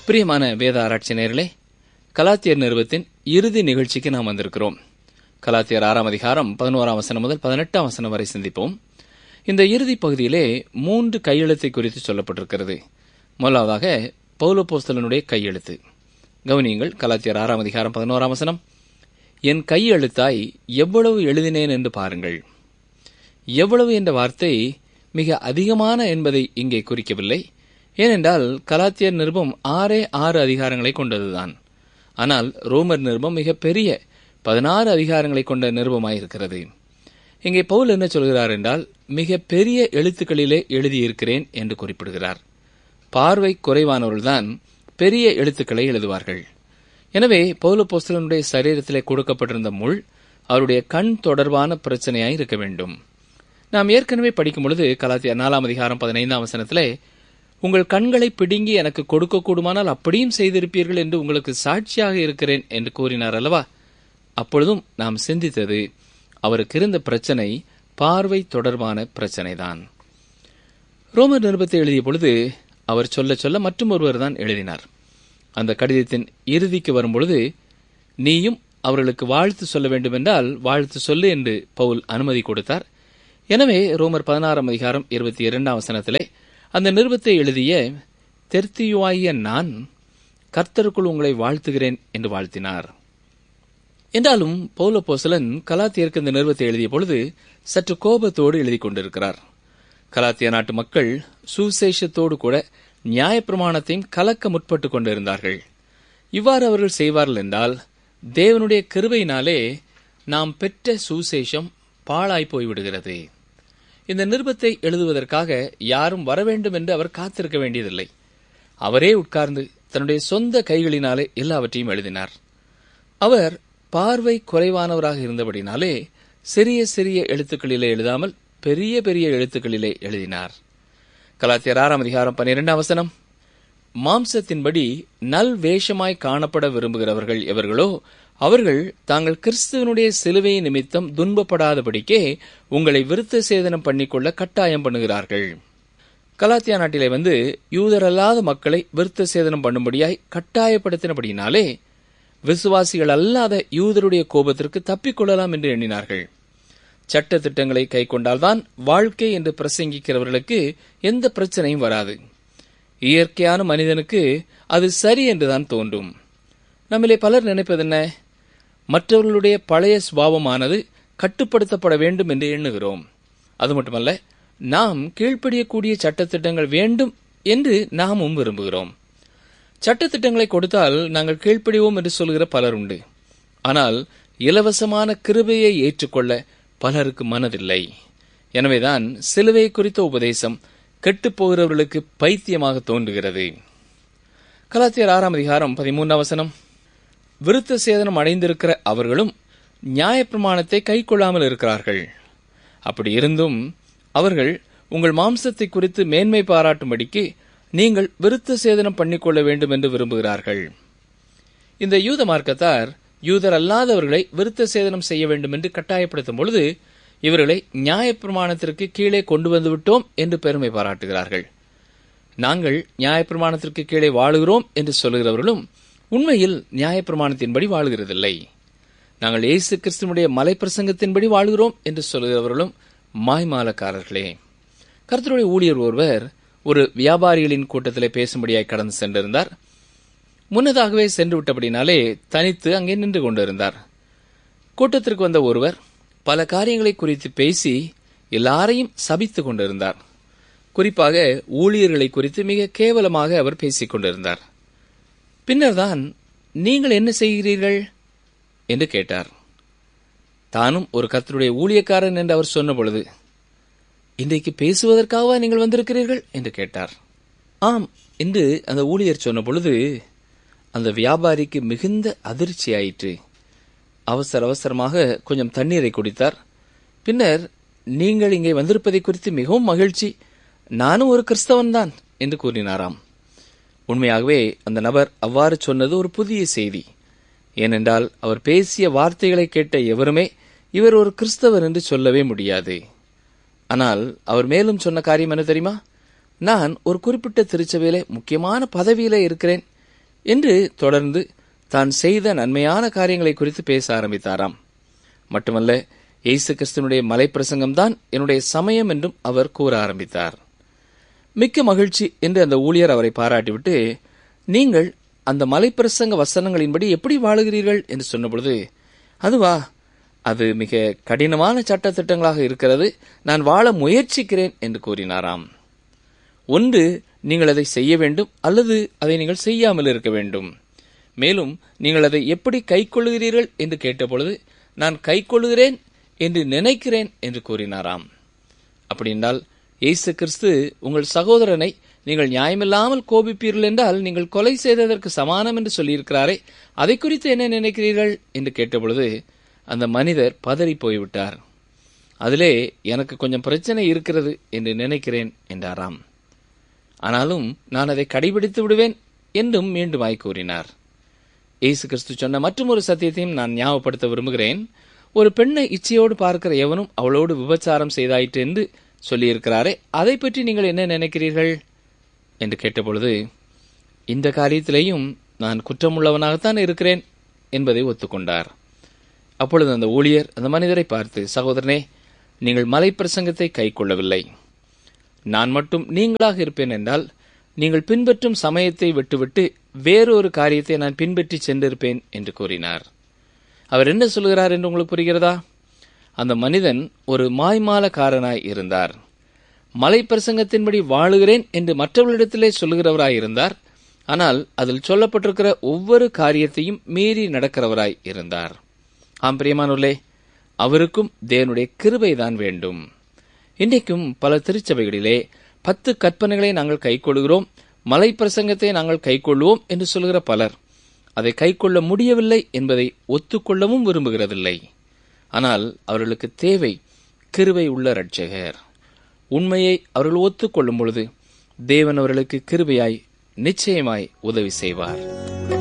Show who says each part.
Speaker 1: பிரியமான வேத ஆராய்ச்சி நேர்களே கலாத்தியர் நிறுவத்தின் இறுதி நிகழ்ச்சிக்கு நாம் வந்திருக்கிறோம் கலாத்தியர் ஆறாம் அதிகாரம் பதினோராம் வசனம் முதல் பதினெட்டாம் வசனம் வரை சிந்திப்போம் இந்த இறுதி பகுதியிலே மூன்று கையெழுத்தை குறித்து சொல்லப்பட்டிருக்கிறது முதலாவதாக பௌலபோஸ்தலனுடைய கையெழுத்து கவனியுங்கள் கலாத்தியர் ஆறாம் அதிகாரம் பதினோராம் வசனம் என் கையெழுத்தாய் எவ்வளவு எழுதினேன் என்று பாருங்கள் எவ்வளவு என்ற வார்த்தை மிக அதிகமான என்பதை இங்கே குறிக்கவில்லை ஏனென்றால் கலாத்தியர் நிருபம் ஆறே ஆறு அதிகாரங்களை கொண்டதுதான் ஆனால் ரோமர் நிருபம் மிக பெரிய பதினாறு அதிகாரங்களை கொண்ட நிருபமாயிருக்கிறது இங்கே பவுல் என்ன சொல்கிறார் என்றால் மிக பெரிய எழுத்துக்களிலே எழுதியிருக்கிறேன் என்று குறிப்பிடுகிறார் பார்வை குறைவானவர்கள்தான் பெரிய எழுத்துக்களை எழுதுவார்கள் எனவே பௌல போஸ்தலனுடைய சரீரத்திலே கொடுக்கப்பட்டிருந்த முள் அவருடைய கண் தொடர்பான பிரச்சனையாய் இருக்க வேண்டும் நாம் ஏற்கனவே படிக்கும் பொழுது கலாத்திய நாலாம் அதிகாரம் பதினைந்தாம் வசனத்திலே உங்கள் கண்களை பிடுங்கி எனக்கு கொடுக்க கூடுமானால் அப்படியும் செய்திருப்பீர்கள் என்று உங்களுக்கு சாட்சியாக இருக்கிறேன் என்று கூறினார் அல்லவா அப்பொழுதும் நாம் சிந்தித்தது அவருக்கு இருந்த பிரச்சனை பார்வை தொடர்பான பிரச்சனைதான் ரோமர் நிருபத்தை எழுதிய பொழுது அவர் சொல்ல சொல்ல மற்றும் ஒருவர் தான் எழுதினார் அந்த கடிதத்தின் இறுதிக்கு வரும்பொழுது நீயும் அவர்களுக்கு வாழ்த்து சொல்ல வேண்டுமென்றால் வாழ்த்து சொல்லு என்று பவுல் அனுமதி கொடுத்தார் எனவே ரோமர் பதினாறாம் அதிகாரம் இருபத்தி இரண்டாம் வசனத்திலே அந்த நிருபத்தை எழுதிய தெர்த்தியுவாகிய நான் கர்த்தருக்குள் உங்களை வாழ்த்துகிறேன் என்று வாழ்த்தினார் என்றாலும் பௌல போசலன் கலாத்தியருக்கு இந்த நிறுவத்தை எழுதிய பொழுது சற்று கோபத்தோடு எழுதி கொண்டிருக்கிறார் கலாத்திய நாட்டு மக்கள் சுசேஷத்தோடு கூட நியாயப்பிரமாணத்தையும் கலக்க முற்பட்டு கொண்டிருந்தார்கள் இவ்வாறு அவர்கள் செய்வார்கள் என்றால் தேவனுடைய கிருபையினாலே நாம் பெற்ற சுசேஷம் பாழாய் போய்விடுகிறது இந்த நிருபத்தை எழுதுவதற்காக யாரும் வர வேண்டும் என்று அவர் காத்திருக்க வேண்டியதில்லை அவரே உட்கார்ந்து தன்னுடைய சொந்த கைகளினாலே எல்லாவற்றையும் எழுதினார் அவர் பார்வை குறைவானவராக இருந்தபடினாலே சிறிய சிறிய எழுத்துக்களிலே எழுதாமல் பெரிய பெரிய எழுத்துக்களிலே எழுதினார் கலாத்தியர் ஆறாம் அதிகாரம் பன்னிரெண்டாம் வசனம் மாம்சத்தின்படி நல் வேஷமாய் காணப்பட விரும்புகிறவர்கள் எவர்களோ அவர்கள் தாங்கள் கிறிஸ்துவனுடைய சிலுவை நிமித்தம் துன்பப்படாதபடிக்கே உங்களை விருத்த சேதனம் பண்ணிக்கொள்ள கட்டாயம் பண்ணுகிறார்கள் கலாத்தியா நாட்டிலே வந்து யூதரல்லாத மக்களை விருத்த சேதனம் பண்ணும்படியாய் கட்டாயப்படுத்தினபடியினாலே விசுவாசிகள் அல்லாத யூதருடைய கோபத்திற்கு தப்பிக்கொள்ளலாம் என்று எண்ணினார்கள் சட்ட திட்டங்களை கை கொண்டால்தான் வாழ்க்கை என்று பிரசங்கிக்கிறவர்களுக்கு எந்த பிரச்சனையும் வராது இயற்கையான மனிதனுக்கு அது சரி என்றுதான் தோன்றும் நம்மிலே பலர் நினைப்பதென்ன மற்றவர்களுடைய பழைய சுபாவமானது கட்டுப்படுத்தப்பட வேண்டும் என்று எண்ணுகிறோம் அது மட்டுமல்ல நாம் கீழ்ப்படியக்கூடிய சட்டத்திட்டங்கள் வேண்டும் என்று நாமும் விரும்புகிறோம் சட்டத்திட்டங்களை கொடுத்தால் நாங்கள் கீழ்ப்படிவோம் என்று சொல்கிற பலர் உண்டு ஆனால் இலவசமான கிருபையை ஏற்றுக்கொள்ள பலருக்கு மனதில்லை எனவேதான் சிலுவை குறித்த உபதேசம் கெட்டுப்போகிறவர்களுக்கு பைத்தியமாக தோன்றுகிறது கலாத்தியர் ஆறாம் அதிகாரம் பதிமூன்றாம் வசனம் விருத்த சேதனம் அடைந்திருக்கிற அவர்களும் நியாயப்பிரமாணத்தை கை கொள்ளாமல் இருக்கிறார்கள் அப்படி இருந்தும் அவர்கள் உங்கள் மாம்சத்தை குறித்து மேன்மை பாராட்டும்படிக்கு நீங்கள் விருத்த சேதனம் பண்ணிக்கொள்ள வேண்டும் என்று விரும்புகிறார்கள் இந்த யூத மார்க்கத்தார் யூதர் அல்லாதவர்களை விருத்த சேதனம் செய்ய வேண்டும் என்று கட்டாயப்படுத்தும் பொழுது இவர்களை நியாயப்பிரமாணத்திற்கு கீழே கொண்டு வந்து விட்டோம் என்று பெருமை பாராட்டுகிறார்கள் நாங்கள் நியாயப்பிரமாணத்திற்கு கீழே வாழுகிறோம் என்று சொல்லுகிறவர்களும் உண்மையில் நியாயப்பிரமாணத்தின்படி வாழுகிறதில்லை நாங்கள் இயேசு கிறிஸ்துவனுடைய மலை பிரசங்கத்தின்படி வாழ்கிறோம் என்று சொல்லுகிறவர்களும் மாய்மாலக்காரர்களே கர்த்தருடைய ஊழியர் ஒருவர் ஒரு வியாபாரிகளின் கூட்டத்திலே பேசும்படியாய் கடந்து சென்றிருந்தார் முன்னதாகவே சென்று விட்டபடினாலே தனித்து அங்கே நின்று கொண்டிருந்தார் கூட்டத்திற்கு வந்த ஒருவர் பல காரியங்களை குறித்து பேசி எல்லாரையும் சபித்துக் கொண்டிருந்தார் குறிப்பாக ஊழியர்களை குறித்து மிக கேவலமாக அவர் பேசிக் கொண்டிருந்தார் பின்னர்தான் நீங்கள் என்ன செய்கிறீர்கள் என்று கேட்டார் தானும் ஒரு கர்த்தருடைய ஊழியக்காரன் என்று அவர் சொன்ன பொழுது இன்றைக்கு பேசுவதற்காகவா நீங்கள் வந்திருக்கிறீர்கள் என்று கேட்டார் ஆம் என்று அந்த ஊழியர் சொன்ன பொழுது அந்த வியாபாரிக்கு மிகுந்த அதிர்ச்சி ஆயிற்று அவசர அவசரமாக கொஞ்சம் தண்ணீரை குடித்தார் பின்னர் நீங்கள் இங்கே வந்திருப்பதை குறித்து மிகவும் மகிழ்ச்சி நானும் ஒரு கிறிஸ்தவன்தான் என்று கூறினாராம் உண்மையாகவே அந்த நபர் அவ்வாறு சொன்னது ஒரு புதிய செய்தி ஏனென்றால் அவர் பேசிய வார்த்தைகளை கேட்ட எவருமே இவர் ஒரு கிறிஸ்தவர் என்று சொல்லவே முடியாது ஆனால் அவர் மேலும் சொன்ன காரியம் என்ன தெரியுமா நான் ஒரு குறிப்பிட்ட திருச்சபையில முக்கியமான பதவியில இருக்கிறேன் என்று தொடர்ந்து தான் செய்த நன்மையான காரியங்களை குறித்து பேச ஆரம்பித்தாராம் மட்டுமல்ல இயேசு கிறிஸ்துவனுடைய மலைப்பிரசங்கம்தான் என்னுடைய சமயம் என்றும் அவர் கூற ஆரம்பித்தார் மிக்க மகிழ்ச்சி என்று அந்த ஊழியர் அவரை பாராட்டிவிட்டு நீங்கள் அந்த மலைப்பிரசங்க வசனங்களின்படி எப்படி வாழுகிறீர்கள் என்று சொன்னபொழுது அதுவா அது மிக கடினமான சட்டத்திட்டங்களாக இருக்கிறது நான் வாழ முயற்சிக்கிறேன் என்று கூறினாராம் ஒன்று நீங்கள் அதை செய்ய வேண்டும் அல்லது அதை நீங்கள் செய்யாமல் இருக்க வேண்டும் மேலும் நீங்கள் அதை எப்படி கைக்கொள்ளுகிறீர்கள் என்று கேட்டபொழுது நான் கைக்கொள்ளுகிறேன் என்று நினைக்கிறேன் என்று கூறினாராம் அப்படி என்றால் இயேசு கிறிஸ்து உங்கள் சகோதரனை நீங்கள் நியாயமில்லாமல் கோபிப்பீர்கள் என்றால் நீங்கள் கொலை செய்ததற்கு சமானம் என்று சொல்லியிருக்கிறாரே அதை குறித்து என்ன நினைக்கிறீர்கள் என்று கேட்டபொழுது அந்த மனிதர் பதறி போய்விட்டார் அதிலே எனக்கு கொஞ்சம் பிரச்சனை இருக்கிறது என்று நினைக்கிறேன் என்றாராம் ஆனாலும் நான் அதை கடைபிடித்து விடுவேன் என்றும் மீண்டுமாய் கூறினார் இயேசு கிறிஸ்து சொன்ன மற்றொரு சத்தியத்தையும் நான் ஞாபகப்படுத்த விரும்புகிறேன் ஒரு பெண்ணை இச்சையோடு பார்க்கிற எவனும் அவளோடு விபச்சாரம் செய்தாயிற்று என்று சொல்லியிருக்கிறாரே அதை பற்றி நீங்கள் என்ன நினைக்கிறீர்கள் என்று கேட்டபொழுது இந்த காரியத்திலேயும் நான் குற்றமுள்ளவனாகத்தான் இருக்கிறேன் என்பதை ஒத்துக்கொண்டார் அப்பொழுது அந்த ஊழியர் அந்த மனிதரை பார்த்து சகோதரனே நீங்கள் மலை பிரசங்கத்தை கை கொள்ளவில்லை நான் மட்டும் நீங்களாக இருப்பேன் என்றால் நீங்கள் பின்பற்றும் சமயத்தை விட்டுவிட்டு வேறொரு காரியத்தை நான் பின்பற்றி சென்றிருப்பேன் என்று கூறினார் அவர் என்ன சொல்கிறார் என்று உங்களுக்கு புரிகிறதா அந்த மனிதன் ஒரு மாய்மாலக்காரனாய் இருந்தார் மலை பிரசங்கத்தின்படி வாழுகிறேன் என்று மற்றவர்களிடத்திலே சொல்லுகிறவராய் இருந்தார் ஆனால் அதில் சொல்லப்பட்டிருக்கிற ஒவ்வொரு காரியத்தையும் மீறி நடக்கிறவராய் இருந்தார் ஆம் பிரியமானுள்ளே அவருக்கும் தேவனுடைய கிருபைதான் வேண்டும் இன்றைக்கும் பல திருச்சபைகளிலே பத்து கற்பனைகளை நாங்கள் கைக்கொள்கிறோம் மலை பிரசங்கத்தை நாங்கள் கைக்கொள்வோம் என்று சொல்கிற பலர் அதை கைக்கொள்ள முடியவில்லை என்பதை ஒத்துக்கொள்ளவும் விரும்புகிறதில்லை ஆனால் அவர்களுக்கு தேவை கிருபை உள்ள இரட்சகர் உண்மையை அவர்கள் ஒத்துக்கொள்ளும் பொழுது தேவன் அவர்களுக்கு கிருபையாய் நிச்சயமாய் உதவி செய்வார்